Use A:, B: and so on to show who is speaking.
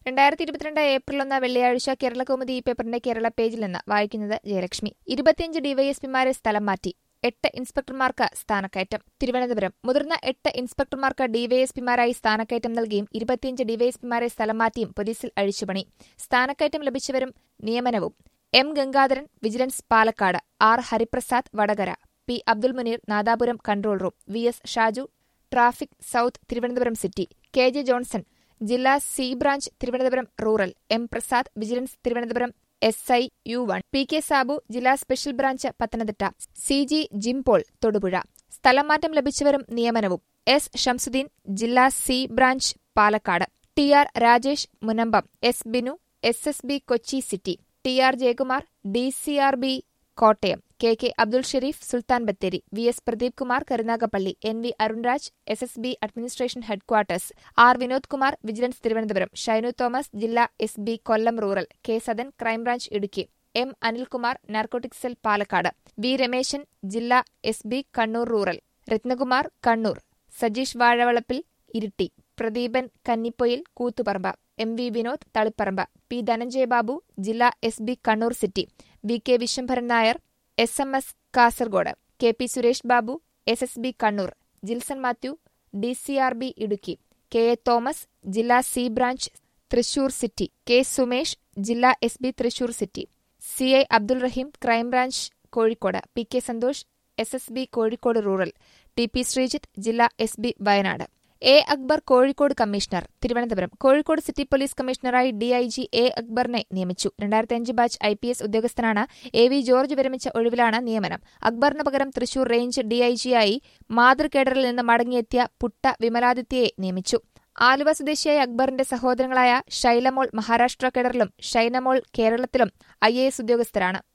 A: രണ്ടായിരത്തി ഇരുപത്തിരണ്ട് ഏപ്രിൽ ഒന്ന് വെള്ളിയാഴ്ച കേരളകൗമുദി ഈ പേപ്പറിന്റെ കേരള പേജിൽ നിന്ന് വായിക്കുന്നത് ജയലക്ഷ്മി ഇരുപത്തിയഞ്ച് ഡിവൈഎസ്പിമാരെ സ്ഥലം മാറ്റി എട്ട് ഇൻസ്പെക്ടർമാർക്ക് സ്ഥാനക്കയറ്റം തിരുവനന്തപുരം മുതിർന്ന എട്ട് ഇൻസ്പെക്ടർമാർക്ക് ഡിവൈഎസ്പിമാരായി സ്ഥാനക്കയറ്റം നൽകിയും ഇരുപത്തിയഞ്ച് ഡിവൈഎസ്പിമാരെ സ്ഥലം മാറ്റിയും പോലീസിൽ അഴിച്ചുപണി സ്ഥാനക്കയറ്റം ലഭിച്ചവരും നിയമനവും M Gangadharan vigilance Palakkad R Hariprasad Vadakara P Abdul Munir Nadapuram control room V S Shaju traffic south Thiruvananthapuram city K J Johnson ജില്ലാ C branch Thiruvananthapuram rural M Prasad vigilance Thiruvananthapuram S I U one P K Sabu ജില്ലാ special branch Pathanamthitta C G Jimpaul Thodupuzha സ്ഥലം മാറ്റം ലഭിച്ചവരും നിയമനവും എസ് ഷംസുദ്ദീൻ ജില്ലാ C branch Palakkad T R Rajesh Munambam S Binu S S B Kochi city T R Jayakumar D C R B Kottayam K K Abdul Sherif Sultan Bathery V S Pradeep Kumar Karunagappally N V Arunraj S S B administration headquarters R Vinod Kumar vigilance Thiruvananthapuram Shainu Thomas ജില്ലാ S B Kollam rural K Sadan crime branch Idukki M Anilkumar narcotic cell Palakkad V Rameshan ജില്ലാ S B Kannur rural Ratnakumar Kannur Sajeesh Vazhavalappil Iritty Pradeepan Kannipoyil Koothuparamba M V Vinod Taliparamba P Dhananjaya Babu ജില്ലാ S B Kannur city V K Vishwambharan Nair S M S Kasaragod K P Suresh Babu S S B Kannur Jilson Mathew D C R B Idukki K A Thomas ജില്ലാ C branch Thrissur city K Sumesh ജില്ലാ S B Thrissur city C I Abdul Rahim crime branch Kozhikode P K Santhosh S S B Kozhikode rural T P Sreejith ജില്ലാ S B Wayanad A Akbar Kozhikode commissioner Thiruvananthapuram Kozhikode city police കമ്മീഷണറായി DIG A അക്ബറിനെ നിയമിച്ചു രണ്ടായിരത്തി അഞ്ച് batch I P S ഉദ്യോഗസ്ഥനാണ് A V George വിരമിച്ച ഒഴിവിലാണ് നിയമനം അക്ബറിന് പകരം തൃശൂർ റേഞ്ച് ഡിഐജിയായി മാതൃകേഡറിൽ നിന്ന് മടങ്ങിയെത്തിയ പുട്ട വിമലാദിത്യയെ നിയമിച്ചു ആലുവ സ്വദേശിയായ അക്ബറിന്റെ സഹോദരങ്ങളായ ഷൈലമോൾ മഹാരാഷ്ട്ര കേഡറിലും ഷൈനമോൾ കേരളത്തിലും ഐ ഉദ്യോഗസ്ഥരാണ്